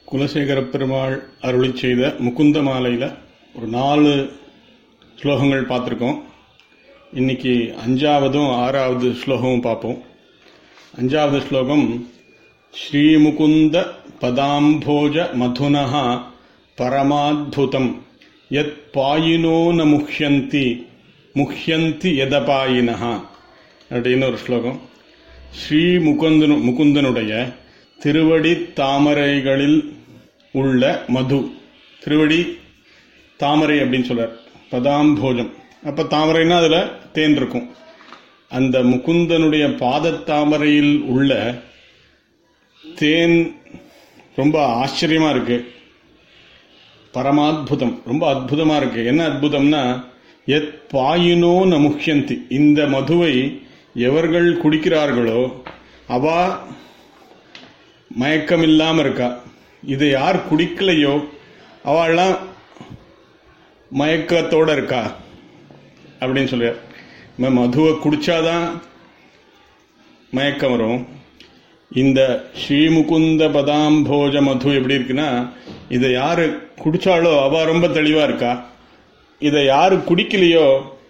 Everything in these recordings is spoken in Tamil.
குலசேகர பெருமாள் அருளி செய்த முகுந்த மாலையில் ஒரு நாலு ஸ்லோகங்கள் பார்த்துருக்கோம் இன்னைக்கு அஞ்சாவதும் ஆறாவது ஸ்லோகமும் பார்ப்போம் அஞ்சாவது ஸ்லோகம் ஸ்ரீமுகுந்த பதாம்போஜ மதுனஹ பரமாத்புதம் யத் பாயினோ ந முஹ்யந்தி முஹ்யந்தி எதபாயினஹ அப்படின்னு ஒரு ஸ்லோகம் ஸ்ரீ முகுந்தனு முகுந்தனுடைய திருவடி தாமரைகளில் உள்ள மது திருவடி தாமரை அப்படின்னு சொல்றார் பதாம்போஜம் அப்ப தாமரைன்னா அதுல தேன் இருக்கும் அந்த முகுந்தனுடைய பாதத்தாமரையில் உள்ள தேன் ரொம்ப ஆச்சரியமா இருக்கு பரமாத்புதம் ரொம்ப அற்புதமா இருக்கு என்ன அற்புதம்னா எத் பாயினோ ந முஹ்யந்தி இந்த மதுவை எவர்கள் குடிக்கிறார்களோ அவா மயக்கம் இல்லாம இருக்கா இதை யார் குடிக்கலையோ அவள்லாம் மயக்கத்தோட இருக்கா அப்படின்னு சொல்றார் நம்ம மதுவை குடிச்சாதான் மயக்கம் வரும் இந்த ஸ்ரீமுகுந்த பதாம்போஜ மது எப்படி இருக்குன்னா இதை யாரு குடிச்சாலோ அவ ரொம்ப தெளிவா இருக்கா இதை யாரு குடிக்கலையோ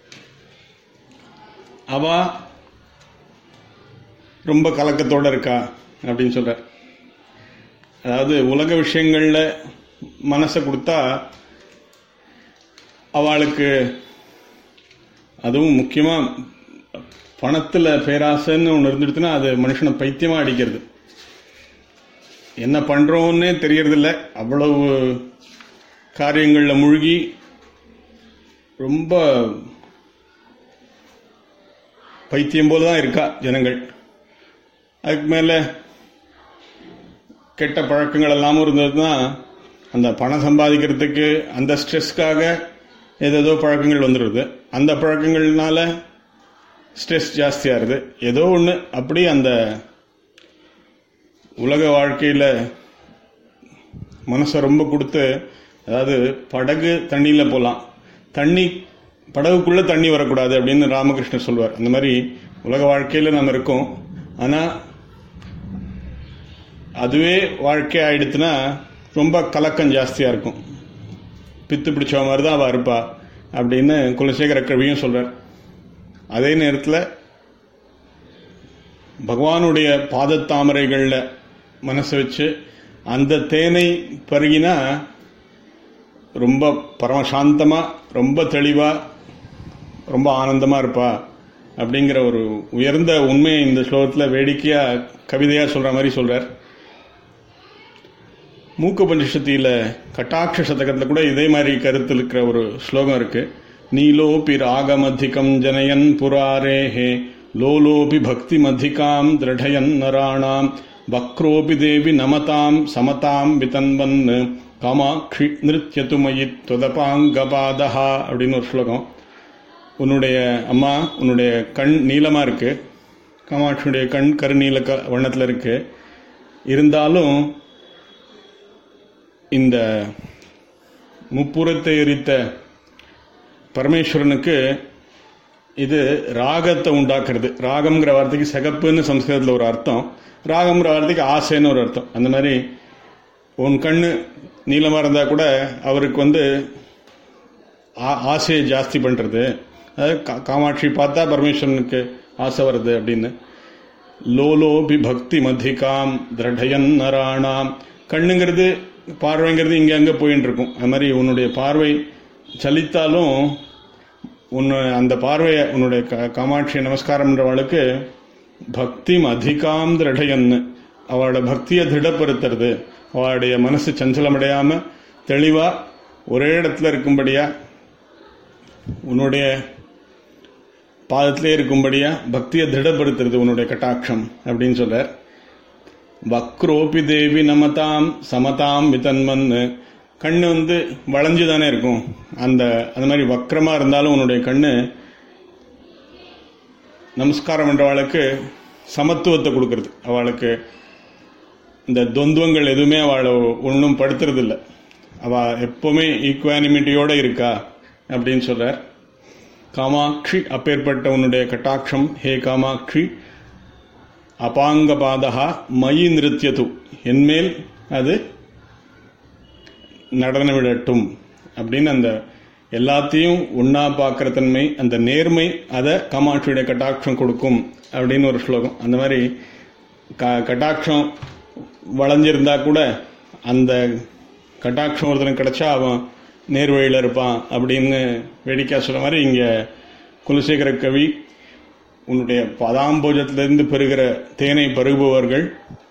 அவ ரொம்ப கலக்கத்தோட இருக்கா அப்படின்னு சொல்ற அதாவது உலக விஷயங்கள்ல மனசை கொடுத்தா அவளுக்கு அதுவும் முக்கியமா பணத்துல பேராசைன்னு ஒன்று இருந்துடுச்சுன்னா அது மனுஷனை பைத்தியமா அடிக்கிறது என்ன பண்றோன்னே தெரியறதில்ல அவ்வளவு காரியங்கள்ல மூழ்கி ரொம்ப பைத்தியம் போல தான் இருக்கா ஜனங்கள் அதுக்கு மேல கெட்ட பழக்கங்கள் எல்லாமும் இருந்ததுன்னா அந்த பணம் சம்பாதிக்கிறதுக்கு அந்த ஸ்ட்ரெஸ்க்காக ஏதேதோ பழக்கங்கள் வந்துடுது அந்த பழக்கங்கள்னால ஸ்ட்ரெஸ் ஜாஸ்தியாகுது ஏதோ ஒன்று அப்படி அந்த உலக வாழ்க்கையில் மனசை ரொம்ப கொடுத்து அதாவது படகு தண்ணியில் போகலாம் தண்ணி படகுக்குள்ளே தண்ணி வரக்கூடாது அப்படின்னு ராமகிருஷ்ணர் சொல்வார் அந்த மாதிரி உலக வாழ்க்கையில் நம்ம இருக்கோம் ஆனால் அதுவே வாழ்க்கை ஆயிடுத்துன்னா ரொம்ப கலக்கம் ஜாஸ்தியாக இருக்கும் பித்து பிடிச்ச மாதிரி தான் அவள் இருப்பா அப்படின்னு குலசேகர கவியும் சொல்றார் அதே நேரத்தில் பகவானுடைய பாதத்தாமரைகளில் மனசை வச்சு அந்த தேனை பருகினா ரொம்ப பரமசாந்தமா ரொம்ப தெளிவா ரொம்ப ஆனந்தமா இருப்பா அப்படிங்கிற ஒரு உயர்ந்த உண்மையை இந்த ஸ்லோகத்தில் வேடிக்கையா கவிதையா சொல்ற மாதிரி சொல்றார் மூக்க பஞ்சசத்தியில கட்டாட்ச சதகத்தில் கூட இதே மாதிரி கருத்தில் இருக்கிற ஒரு ஸ்லோகம் இருக்கு நீலோபி ராகமதிகம் ஜனயன் புராரேஹே லோலோபி பக்தி மதிகாம் திருடயன் நராணாம் வக்ரோபி தேவி நமதாம் சமதாம் விதன்வன் காமாட்சி நிருத்தியது மயி துதபாங்கபாதஹா அப்படின்னு ஒரு ஸ்லோகம் உன்னுடைய அம்மா உன்னுடைய கண் நீளமா இருக்கு காமாட்சியுடைய கண் கருநீல க வண்ணத்தில் இருக்கு இருந்தாலும் இந்த முப்புறத்தை எரித்த பரமேஸ்வரனுக்கு இது ராகத்தை உண்டாக்குறது ராகம்ங்கிற வார்த்தைக்கு சிகப்புன்னு சம்ஸ்கிருதத்தில் ஒரு அர்த்தம் ராகம்ங்கிற வார்த்தைக்கு ஆசைன்னு ஒரு அர்த்தம் அந்த மாதிரி உன் கண்ணு நீளமாக இருந்தால் கூட அவருக்கு வந்து ஆசையை ஜாஸ்தி பண்ணுறது அதாவது காமாட்சி பார்த்தா பரமேஸ்வரனுக்கு ஆசை வருது அப்படின்னு லோலோபி பக்தி மதிகாம் திரடயன் நராணாம் கண்ணுங்கிறது பார்வைங்கிறது இங்கே அங்கே போயின்னு இருக்கும் அது மாதிரி உன்னுடைய பார்வை சலித்தாலும் உன்னை அந்த பார்வையை உன்னுடைய காமாட்சி நமஸ்காரம்ன்றவளுக்கு பக்தி அதிகாம் திரடையன்னு அவளோட பக்தியை திடப்படுத்துறது அவளுடைய மனசு சஞ்சலமடையாம தெளிவா ஒரே இடத்துல இருக்கும்படியா உன்னுடைய பாதத்திலே இருக்கும்படியா பக்தியை திடப்படுத்துறது உன்னுடைய கட்டாட்சம் அப்படின்னு சொல்றார் வக்ரோபி தேவி நமதாம் சமதாம் விதன்மன்னு கண்ணு வந்து வளைஞ்சு தானே இருக்கும் அந்த அந்த மாதிரி வக்கரமா இருந்தாலும் உன்னுடைய கண்ணு நமஸ்காரம் பண்றவாளுக்கு சமத்துவத்தை கொடுக்கறது அவளுக்கு இந்த தொந்துவங்கள் எதுவுமே அவளை ஒன்றும் படுத்துறது இல்லை அவ எப்பவுமே ஈக்குவானிமிட்டியோட இருக்கா அப்படின்னு சொல்றார் காமாட்சி அப்பேற்பட்ட உன்னுடைய கட்டாட்சம் ஹே காமாட்சி அபாங்கபாதா மயி நிறுத்தியது என்மேல் அது நடன விடட்டும் அப்படின்னு அந்த எல்லாத்தையும் ஒன்னா பார்க்குற தன்மை அந்த நேர்மை அதை காமாட்சியுடைய கட்டாட்சம் கொடுக்கும் அப்படின்னு ஒரு ஸ்லோகம் அந்த மாதிரி க கட்டாட்சம் வளைஞ்சிருந்தா கூட அந்த கட்டாட்சம் ஒருத்தனுக்கு கிடைச்சா அவன் நேர்வழியில் இருப்பான் அப்படின்னு வேடிக்கை சொல்ற மாதிரி இங்கே குலசேகர கவி உன்னுடைய பதாம்போஜத்திலிருந்து பெறுகிற தேனை பருகுபவர்கள்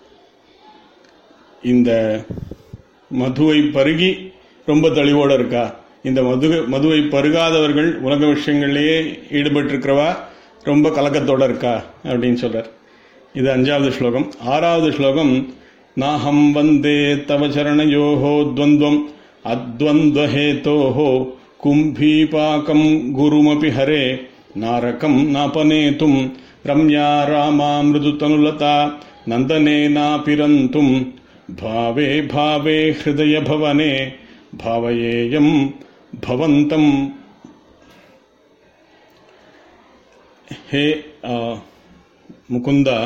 இந்த மதுவை பருகி ரொம்ப தெளிவோடு இருக்கா இந்த மது மதுவை பருகாதவர்கள் உலக விஷயங்கள்லேயே ஈடுபட்டிருக்கிறவா ரொம்ப கலக்கத்தோட இருக்கா அப்படின்னு சொல்றார் இது அஞ்சாவது ஸ்லோகம் ஆறாவது ஸ்லோகம் நாஹம் வந்தே தவ சரணயோஹோ துவந்துவம் அத்வந்த்வஹேதோஹோ கும்பீபாக்கம் குருமபி ஹரே நாரகம் நாபனேதும் ரம்யா ராமா மிருதுதனுலதா நந்தனேனாபிரந்தும் भावे भावे हृदय भवने भावयेयं भवन्तम् ஹே முகுந்தா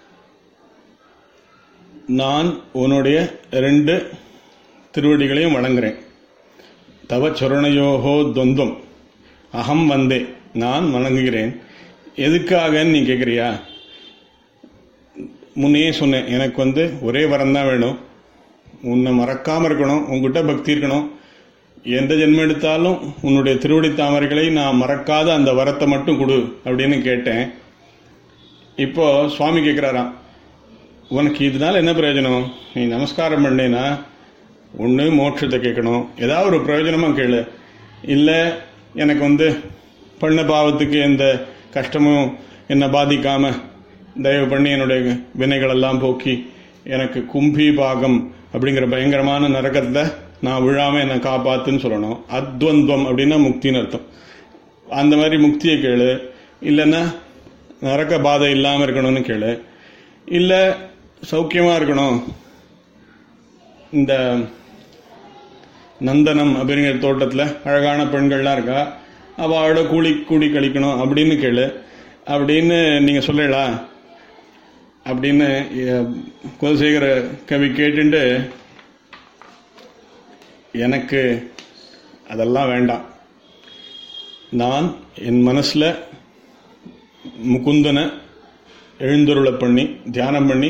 நான் உன்னுடைய ரெண்டு திருவடிகளையும் வணங்குறேன் தவ சொரணயோகோ துவந்தம் அகம் வந்தே நான் வணங்குகிறேன் எதுக்காகன்னு நீ கேட்குறியா முன்னையே சொன்னேன் எனக்கு வந்து ஒரே வரம் தான் வேணும் உன்னை மறக்காமல் இருக்கணும் உங்ககிட்ட பக்தி இருக்கணும் எந்த ஜென்மம் எடுத்தாலும் உன்னுடைய திருவடி தாமரைகளை நான் மறக்காத அந்த வரத்தை மட்டும் கொடு அப்படின்னு கேட்டேன் இப்போ சுவாமி கேட்குறாராம் உனக்கு இதனால என்ன பிரயோஜனம் நீ நமஸ்காரம் பண்ணேன்னா ஒன்று மோட்சத்தை கேட்கணும் ஏதாவது ஒரு பிரயோஜனமாக கேளு இல்லை எனக்கு வந்து பண்ண பாவத்துக்கு எந்த கஷ்டமும் என்னை பாதிக்காமல் தயவு பண்ணி என்னுடைய வினைகளெல்லாம் போக்கி எனக்கு கும்பி பாகம் அப்படிங்கிற பயங்கரமான நரகத்தில் நான் விழாம என்னை காப்பாத்துன்னு சொல்லணும் அத்வந்த்வம் அப்படின்னா முக்தின்னு அர்த்தம் அந்த மாதிரி முக்தியை கேளு இல்லைன்னா நரக பாதை இல்லாமல் இருக்கணும்னு கேளு இல்லை சௌக்கியமாக இருக்கணும் இந்த நந்தனம் அப்படிங்கிற தோட்டத்தில் அழகான பெண்கள்லாம் இருக்கா அவளோட கூலி கூடி கழிக்கணும் அப்படின்னு கேளு அப்படின்னு நீங்கள் சொல்லலாம் அப்படின்னு குலசேகர கவி கேட்டுண்டு எனக்கு அதெல்லாம் வேண்டாம் நான் என் மனசில் முகுந்தனை எழுந்தருளை பண்ணி தியானம் பண்ணி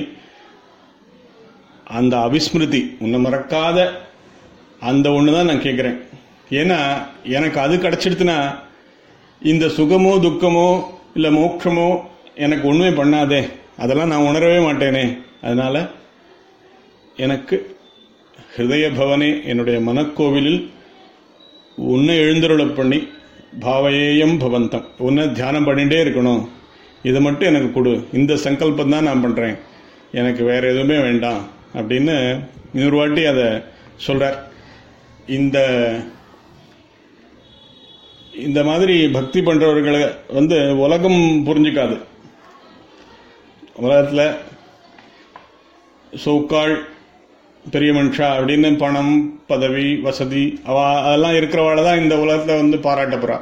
அந்த அவிஸ்மிருதி உன்னை மறக்காத அந்த ஒன்று தான் நான் கேட்குறேன் ஏன்னா எனக்கு அது கிடச்சிடுத்துனா இந்த சுகமோ துக்கமோ இல்லை மோட்சமோ எனக்கு ஒன்றுமே பண்ணாதே அதெல்லாம் நான் உணரவே மாட்டேனே அதனால எனக்கு ஹிருதய பவனே என்னுடைய மனக்கோவிலில் உன்னை எழுந்தருள பண்ணி பாவையேயம் பவந்தம் உன்னை தியானம் பண்ணிகிட்டே இருக்கணும் இதை மட்டும் எனக்கு கொடு இந்த சங்கல்பம் தான் நான் பண்ணுறேன் எனக்கு வேற எதுவுமே வேண்டாம் அப்படின்னு இன்னொரு வாட்டி அதை சொல்கிறார் இந்த இந்த மாதிரி பக்தி பண்ணுறவர்களை வந்து உலகம் புரிஞ்சுக்காது உலகத்தில் சோக்காள் பெரிய மனுஷா அப்படின்னு பணம் பதவி வசதி அவ அதெல்லாம் இருக்கிறவாள் தான் இந்த உலகத்தில் வந்து பாராட்டப்படுறா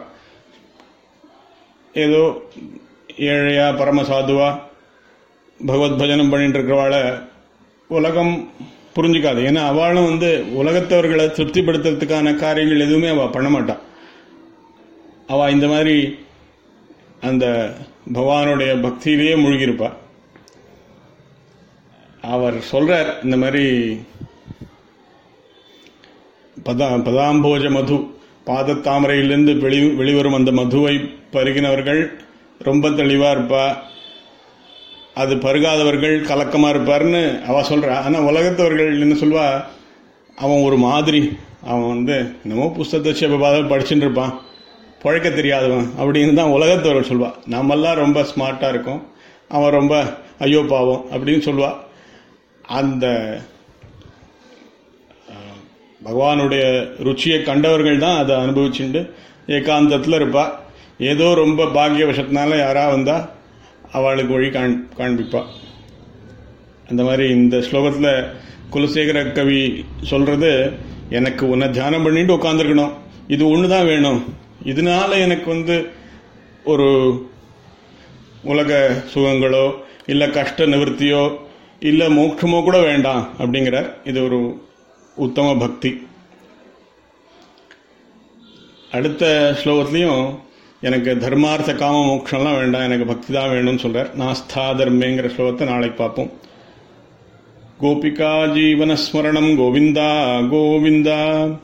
ஏதோ ஏழையா பரமசாதுவா பகவத் பஜனம் பண்ணிட்டு இருக்கிறவாள உலகம் புரிஞ்சுக்காது ஏன்னா அவளும் வந்து உலகத்தவர்களை திருப்திப்படுத்துறதுக்கான காரியங்கள் எதுவுமே அவள் பண்ண மாட்டான் அவள் இந்த மாதிரி அந்த பகவானுடைய பக்தியிலேயே மூழ்கியிருப்பாள் அவர் சொல்றார் இந்த மாதிரி பதா பதாம்போஜ மது பாதத்தாமரையிலிருந்து வெளி வெளிவரும் அந்த மதுவை பருகினவர்கள் ரொம்ப தெளிவா இருப்பா அது பருகாதவர்கள் கலக்கமா இருப்பார்னு அவ சொல்றா ஆனா உலகத்தவர்கள் என்ன சொல்வா அவன் ஒரு மாதிரி அவன் வந்து என்னமோ புஸ்தகத்தை செபாதம் படிச்சுட்டு இருப்பான் பழக்க தெரியாதவன் அப்படின்னு தான் உலகத்தவர்கள் சொல்வா நம்மெல்லாம் ரொம்ப ஸ்மார்ட்டா இருக்கும் அவன் ரொம்ப ஐயோ பாவம் அப்படின்னு சொல்லுவா அந்த பகவானுடைய ருச்சியை கண்டவர்கள் தான் அதை அனுபவிச்சுட்டு ஏகாந்தத்தில் இருப்பா ஏதோ ரொம்ப பாக்கியவசத்தினால யாரா வந்தா அவளுக்கு வழி காண் காண்பிப்பா அந்த மாதிரி இந்த ஸ்லோகத்தில் குலசேகர கவி சொல்றது எனக்கு உன்னை தியானம் பண்ணிட்டு உட்காந்துருக்கணும் இது ஒன்று தான் வேணும் இதனால எனக்கு வந்து ஒரு உலக சுகங்களோ இல்லை கஷ்ட நிவர்த்தியோ இல்லை மோட்சமோ கூட வேண்டாம் அப்படிங்கிறார் இது ஒரு உத்தம பக்தி அடுத்த ஸ்லோகத்துலேயும் எனக்கு தர்மார்த்த காம மோட்சம்லாம் வேண்டாம் எனக்கு பக்தி தான் வேணும்னு சொல்கிறார் நாஸ்தா தர்மேங்கிற ஸ்லோகத்தை நாளைக்கு பார்ப்போம் கோபிகா ஜீவனஸ்மரணம் கோவிந்தா கோவிந்தா